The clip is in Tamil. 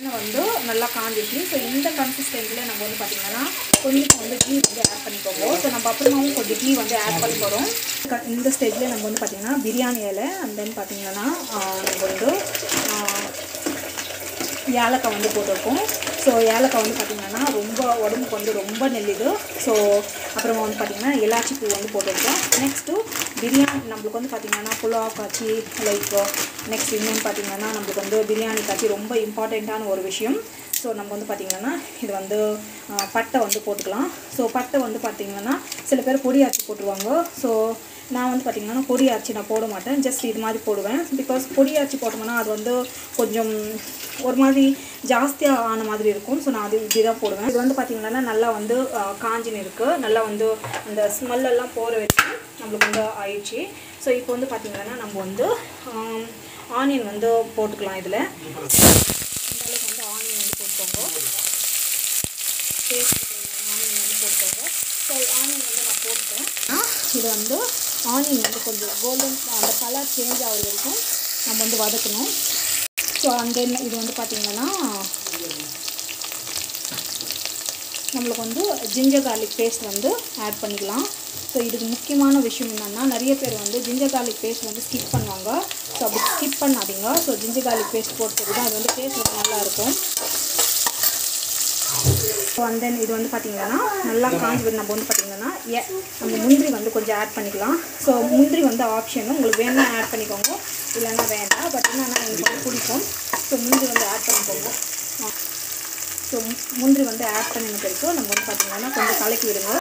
எண்ணெய் வந்து நல்லா காஞ்சிச்சு ஸோ இந்த கன்சிஸ்டன்சியில் நம்ம வந்து பார்த்திங்கன்னா கொஞ்சம் வந்து கீ வந்து ஆட் பண்ணிக்கோங்க ஸோ நம்ம அப்புறமாவும் கொஞ்சம் கீ வந்து ஆட் பண்ண போகிறோம் இந்த ஸ்டேஜில் நம்ம வந்து பார்த்திங்கன்னா பிரியாணி இலை அண்ட் தென் பார்த்திங்கன்னா நம்ம வந்து ஆஹ், ஏலக்காய் வந்து போட்டிருக்கோம் ஸோ ஏலக்காய் வந்து பார்த்திங்கன்னா ரொம்ப உடம்புக்கு வந்து ரொம்ப நெல்லுது ஸோ அப்புறமா வந்து பார்த்திங்கன்னா இலாச்சி பூ வந்து போட்டிருக்கோம் நெக்ஸ்ட்டு பிரியாணி நம்மளுக்கு வந்து பார்த்திங்கன்னா புலாவ் காய்ச்சி லைக் நெக்ஸ்ட் இன்னொன்று பார்த்திங்கன்னா நம்மளுக்கு வந்து பிரியாணி காய்ச்சி ரொம்ப இம்பார்ட்டண்ட்டான ஒரு விஷயம் ஸோ நம்ம வந்து பார்த்திங்கன்னா இது வந்து ஆ, பட்டை வந்து போட்டுக்கலாம் ஸோ பட்டை வந்து பார்த்திங்கன்னா சில பேர் பொடி ஆச்சி போட்டுருவாங்க ஸோ நான் வந்து பார்த்திங்கன்னா பொடி ஆச்சி நான் போட மாட்டேன் ஜஸ்ட் இது மாதிரி போடுவேன் பிகாஸ் பொடி ஆச்சி போட்டோம்னா அது வந்து கொஞ்சம் ஒரு மாதிரி ஜாஸ்தியாக ஆன மாதிரி இருக்கும் ஸோ நான் அது இப்படி தான் போடுவேன் இது வந்து பார்த்திங்கன்னா நல்லா வந்து காஞ்சின்னு இருக்குது நல்லா வந்து அந்த ஸ்மெல்லெல்லாம் போகிற வரைக்கும் நம்மளுக்கு வந்து ஆயிடுச்சு ஸோ இப்போ வந்து பார்த்திங்கன்னா நம்ம வந்து ஆனியன் வந்து போட்டுக்கலாம் இதில் இந்த அளவுக்கு வந்து ஆனியன் வந்து போட்டுக்கோங்க டேஸ்ட் ஆனியன் வந்து போட்டுக்கோங்க ஸோ ஆனியன் வந்து நான் போட்டேன் இது வந்து ஆனியன் வந்து கொஞ்சம் கோல்டன் அந்த கலர் சேஞ்ச் ஆகுற வரைக்கும் நம்ம வந்து வதக்கணும் ஸோ அண்ட் தென் இது வந்து பார்த்திங்கன்னா நம்மளுக்கு வந்து ஜிஞ்சர் garlic பேஸ்ட் வந்து ஆட் பண்ணிக்கலாம் ஸோ இதுக்கு முக்கியமான விஷயம் என்னென்னா நிறைய பேர் வந்து ஜிஞ்சர் garlic பேஸ்ட் வந்து ஸ்கிப் பண்ணுவாங்க ஸோ அப்படி ஸ்கிப் பண்ணாதீங்க ஸோ ஜிஞ்சர் garlic பேஸ்ட் போட்டுட்டு தான் அது வந்து டேஸ்ட் வந்து நல்லா இருக்கும் ஸோ அண்ட் தென் இது வந்து பார்த்திங்கன்னா நல்லா காஞ்சி வரும். நம்ம வந்து பார்த்திங்கன்னா ஏ நம்ம முந்திரி வந்து கொஞ்சம் ஆட் பண்ணிக்கலாம் ஸோ முந்திரி வந்து ஆப்ஷனு உங்களுக்கு வேணா ஆட் பண்ணிக்கோங்க இல்லைன்னா வேண்டாம் பட் என்னன்னா எனக்கு வந்து பிடிக்கும் ஸோ முந்திரி வந்து ஆட் பண்ணிக்கோங்க ஸோ முந்திரி வந்து ஆட் பண்ணின பிறகு நம்ம வந்து பார்த்திங்கன்னா கொஞ்சம் கலக்கி விடுங்க